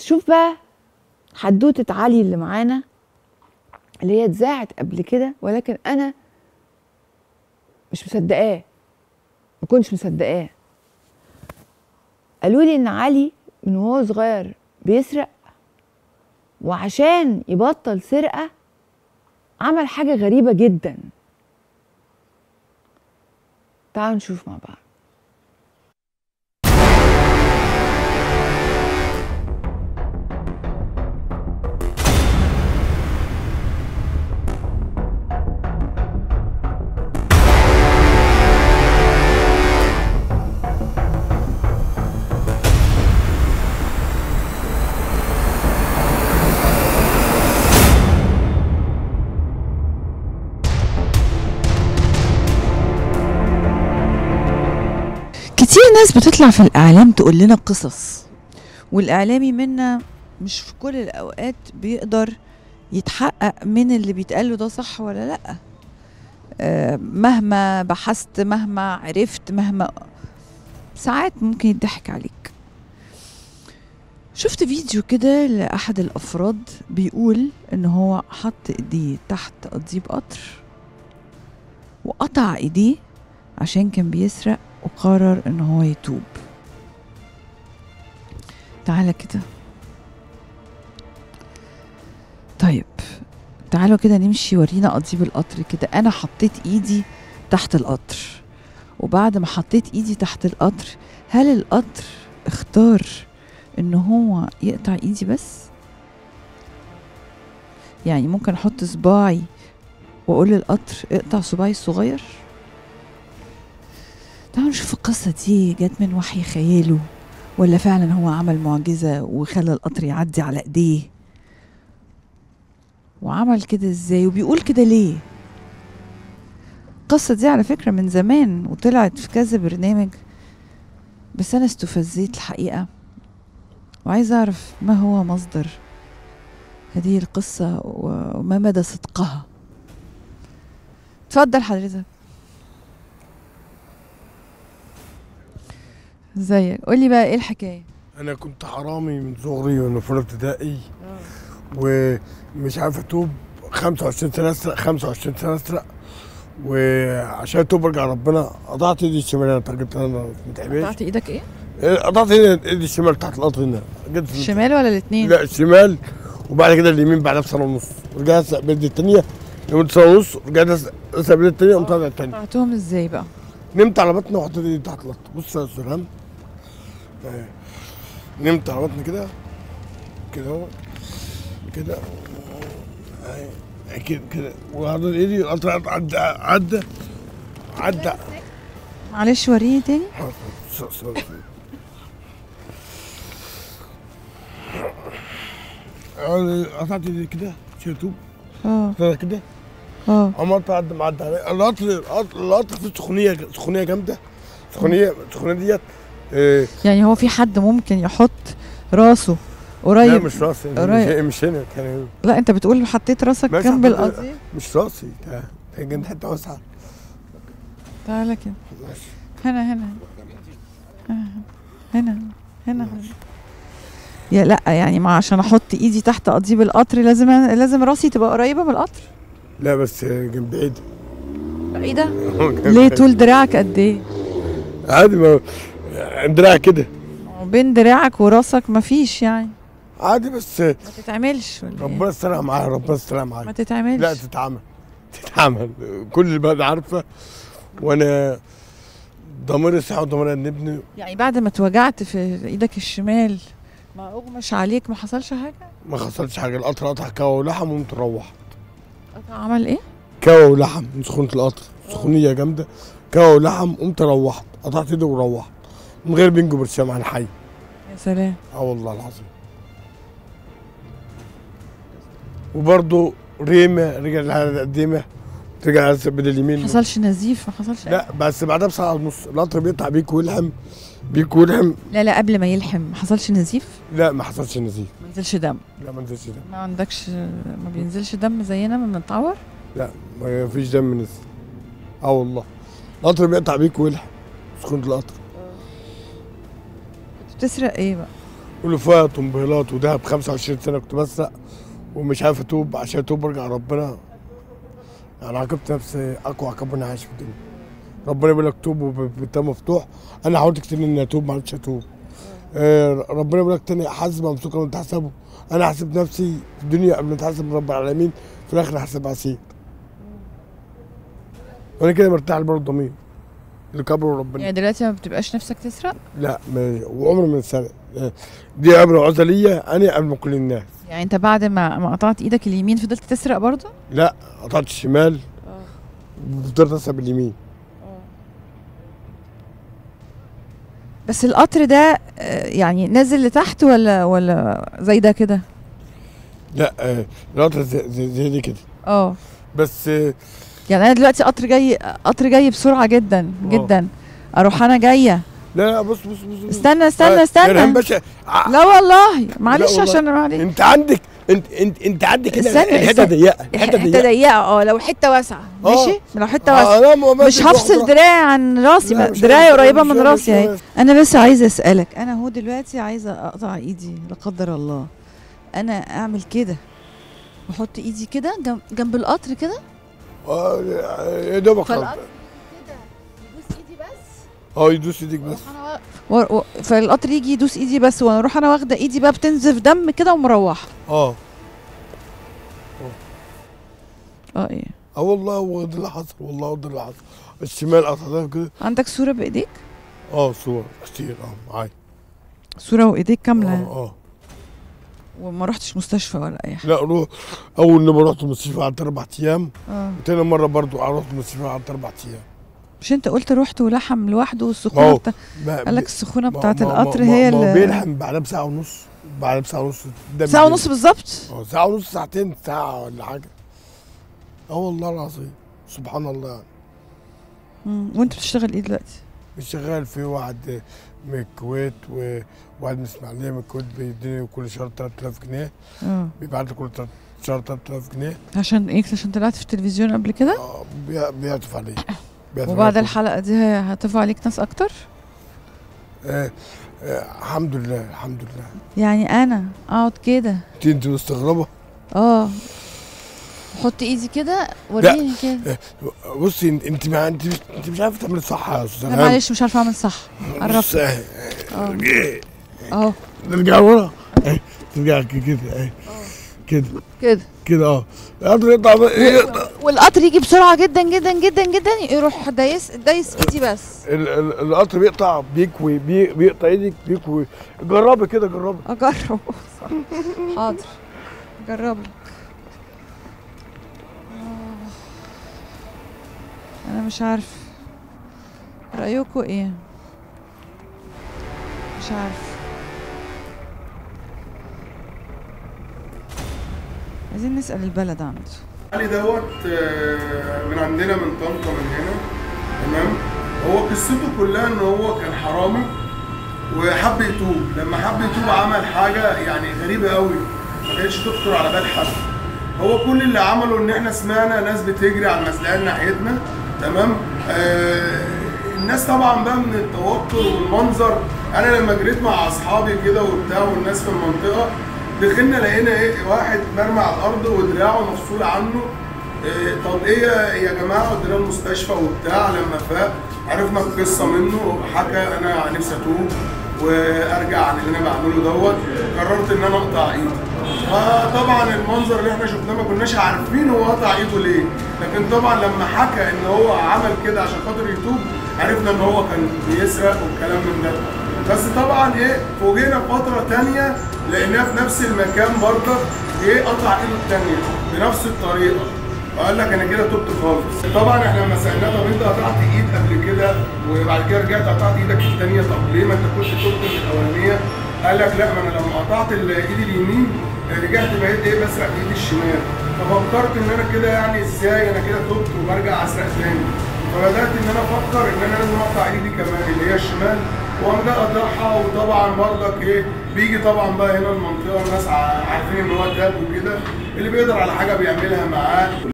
شوف بقى حدوته علي اللي معانا اللي هي اتذاعت قبل كده ولكن انا مش مصدقاه ما كنتش مصدقاه قالوا لي ان علي من وهو صغير بيسرق وعشان يبطل سرقه عمل حاجه غريبه جدا تعالوا نشوف مع بعض كتير ناس بتطلع في الإعلام تقول لنا قصص والإعلامي منا مش في كل الأوقات بيقدر يتحقق من اللي بيتقال له ده صح ولا لأ آه، مهما بحثت مهما عرفت مهما ساعات ممكن يضحك عليك شفت فيديو كده لأحد الأفراد بيقول إن هو حط إيديه تحت قضيب قطر وقطع إيديه عشان كان بيسرق وقرر ان هو يتوب تعالى كده طيب تعالوا كده نمشي ورينا قضيب القطر كده انا حطيت ايدي تحت القطر وبعد ما حطيت ايدي تحت القطر هل القطر اختار ان هو يقطع ايدي بس يعني ممكن احط صباعي واقول للقطر اقطع صباعي الصغير تعالوا نشوف القصة دي جت من وحي خياله ولا فعلا هو عمل معجزة وخلى القطر يعدي على ايديه وعمل كده ازاي وبيقول كده ليه القصة دي على فكرة من زمان وطلعت في كذا برنامج بس أنا استفزيت الحقيقة وعايزة أعرف ما هو مصدر هذه القصة و- وما مدى صدقها اتفضل حضرتك ازيك قولي بقى ايه الحكايه انا كنت حرامي من صغري وانا في اولى ابتدائي ومش عارف اتوب 25 سنه اسرق 25 سنه اسرق وعشان اتوب ارجع ربنا قطعت ايدي الشمال انا اترجمت انا ما تعبش قطعت ايدك ايه قطعت هنا ايدي الشمال تحت القطر هنا جيت في- الشمال ولا الاثنين لا الشمال وبعد كده اليمين بعدها بسنه ونص رجعت اسرق بيدي الثانيه لمده سنه ونص رجعت أسرق- اسرق بيدي الثانيه قمت طالع الثانيه قطعتهم ازاي بقى نمت على بطني وحطيت ايدي تحت القطر بص يا استاذ رام آه. نمت على بطني كده كده اهو كده آه. كده كده وحطيت ايدي القطر عدى عدى عدى معلش وريني تاني س- س- آه، قطعت ايدي كده شلته اه كده كده اه عملت عدى معدى عليه القطر القطر القطر فيه سخونيه سخونيه جامده سخونيه السخونيه ديت آه، يعني هو في حد ممكن يحط راسه لا قريب مش راسي مش, قريب. مش هنا كان لا انت بتقول حطيت راسك ماشي، جنب حطيت- القضيب مش راسي ده ده جنب حته واسعه تعالى كده ماشي. هنا هنا هنا هنا هنا يا لا يعني ما عشان احط ايدي تحت قضيب القطر لازم لازم راسي تبقى قريبه من القطر لا بس جنب بعيد ايه ده ليه طول دراعك قد ايه عادي ما دراع كده بين دراعك وراسك مفيش يعني عادي بس ما تتعملش ولا إيه؟ ربنا يسترها معايا ربنا يسترها ما معايا تتعملش لا تتعمل تتعمل كل البلد عارفه وانا ضميري صحي وضميري ان ابني يعني بعد ما اتوجعت في ايدك الشمال ما اغمش عليك ما حصلش حاجه ما حصلش حاجه القطر قطع كوا ولحم وقمت روح قطع عمل ايه كوا ولحم من سخونه القطر سخونيه جامده كوا ولحم قمت روحت قطعت ايدي وروحت من غير بنج برشام عن حي يا سلام اه والله العظيم وبرضه ريمه رجع لها قديمه رجع على سبيل اليمين ما حصلش نزيف ما حصلش لا بس بعدها بساعه ونص القطر بيقطع بيك ويلحم بيك ويلحم لا لا قبل ما يلحم ما حصلش نزيف لا ما حصلش نزيف ما نزلش دم لا ما نزلش دم ما عندكش ما بينزلش دم زينا ما بنتعور لا ما فيش دم نزل اه والله القطر بيقطع بيك ويلحم سخونه القطر كنت بتسرق ايه بقى ولفات وموبايلات وذهب 25 سنه كنت بسرق ومش عارف اتوب عشان اتوب ارجع ربنا يعني عاقبت نفسي اقوى عقاب انا عايش في الدنيا ربنا بيقول لك توب وبالتام مفتوح انا حاولت كتير اني اتوب ما عرفتش اتوب آه، ربنا بيقول لك تاني حاسب ممسوكا وانت تحسبه انا حاسب نفسي في الدنيا قبل ما اتحاسب رب العالمين في الاخر هحسب عسير وانا كده مرتاح برضه ضمير اللي كبروا ربنا يعني دلوقتي ما بتبقاش نفسك تسرق لا ما وعمري ما انسرق آه، دي عبره عزليه انا قبل ما كل الناس يعني انت بعد ما ما قطعت ايدك اليمين فضلت تسرق برضه لا قطعت الشمال وفضلت اسحب اليمين بس القطر ده آه، يعني نازل لتحت ولا ولا زي ده كده لا آه، القطر زي, زي, زي دي كده اه بس آه، يعني انا دلوقتي قطر جاي قطر جاي بسرعه جدا جدا اروح انا جايه لا لا بص بص بص, بص. استنى استنى آه، يا ريهام استنى باشا ع- لا والله معلش والله. عشان معلش انت عندك انت انت انت عندك هنا استنى، الحته استنى. ضيقه الحته حته ضيقه ضيقه اه لو حته واسعه آه. ماشي لو حته واسعه آه، لا، ما- ما مش فيش هفصل واحدة. دراعي عن راسي لا، ما- مش دراعي عارف، قريبه مش من عارف، راسي مش اهي عارف. انا بس عايزه اسالك انا هو دلوقتي عايزه اقطع ايدي لا قدر الله انا اعمل كده واحط ايدي كده جنب, جنب القطر كده اه يا دوبك فالقطر خلاص. كده يدوس ايدي بس اه يدوس ايدك بس و... و... فالقطر يجي يدوس ايدي بس وانا اروح انا واخده ايدي بقى بتنزف دم كده ومروحه اه اه ايه اه والله هو ده اللي حصل والله هو ده اللي حصل الشمال قطعتها كده عندك صوره بايديك اه صور كتير اه معايا صوره وايديك كامله اه اه وما رحتش مستشفى ولا اي حاجه لا روح اول مره رحت المستشفى قعدت اربع ايام اه وتاني مره برضو رحت المستشفى قعدت اربع ايام مش انت قلت رحت ولحم لوحده ما والسخونه هو بتا... ما- قال لك السخونه ما- بتاعت ما- ما- القطر ما- هي ما هو اللي بيلحم بعدها بساعه ونص بعدها بساعه ونص الدم ساعه بينزل. ونص بالظبط اه ساعه ونص ساعتين ساعه ولا حاجه اه والله العظيم سبحان الله يعني مم. وانت بتشتغل ايه دلوقتي مش شغال في واحد من الكويت وواحد من اسماعيليه من الكويت بيديني كل شهر 3000 جنيه اه بيبعت لي كل تلات- شهر 3000 جنيه عشان ايه عشان طلعت في التلفزيون قبل كده اه بي- بيعطف عليه بيعطف وبعد عليه. الحلقه دي هي- هتفوا عليك ناس اكتر آه آه الحمد لله الحمد لله يعني انا اقعد كده انت انت مستغربه اه احط ايدي كده وريني كده بصي انت انت ما انت مش انت مش عارفه تعملي صح يا استاذ لا إلهام. معلش مش عارفه اعمل صح بص، عرفت آه، اه آه، اهو ترجع ورا آه، ترجع ك- كده آه، كده كده كده اه القطر يقطع يقطع والقطر يجي بسرعه جدا جدا جدا جدا يروح دايس دايس ايدي بس ال- ال- القطر بيقطع بيكوي بي- بيقطع ايدك بيكوي جربي كده جربي اجرب صح. حاضر جربي آه. انا مش عارف رايكم ايه مش عارف عايزين نسال البلد عنده علي دوت آه، من عندنا من طنطا من هنا تمام هو قصته كلها ان هو كان حرامي وحب يتوب لما حب يتوب عمل حاجه يعني غريبه قوي ما كانتش تخطر على بال حد هو كل اللي عمله ان احنا سمعنا ناس بتجري على المسلقان ناحيتنا تمام آه الناس طبعا بقى من التوتر والمنظر انا لما جريت مع اصحابي كده وبتاع والناس في المنطقه دخلنا لقينا ايه واحد مرمى على الارض ودراعه مفصول عنه إيه طب ايه يا- يا جماعه ودينا المستشفى وبتاع لما فاق عرفنا القصه منه حكى انا نفسي اتوب وارجع عن اللي انا بعمله دوت قررت ان انا اقطع ايدي فطبعا المنظر اللي احنا شفناه ما كناش عارفين هو قطع ايده ليه لكن طبعا لما حكى ان هو عمل كده عشان خاطر يتوب عرفنا ان هو كان بيسرق والكلام من ده بس طبعا ايه فوجئنا فتره تانية لقيناه في نفس المكان برضه ايه قطع ايده التانية بنفس الطريقه وقال لك انا كده تبت خالص طبعا احنا لما سالناه طب انت قطعت ايد قبل كده وبعد كده رجعت قطعت ايدك الثانيه طب ليه ما انت كنت تبت من الاولانيه قال لك لا ما انا لما قطعت الايد اليمين رجعت بقيت ايه بسرق بايدي الشمال ففكرت ان انا كده يعني ازاي انا كده تبت وبرجع اسرق تاني فبدات ان انا افكر ان انا لازم اقطع ايدي كمان اللي هي الشمال وقام ده قطعها وطبعا برضك ايه بيجي طبعا بقى هنا المنطقه الناس ع- عارفين ان هو تاب وكده اللي بيقدر على حاجه بيعملها معاه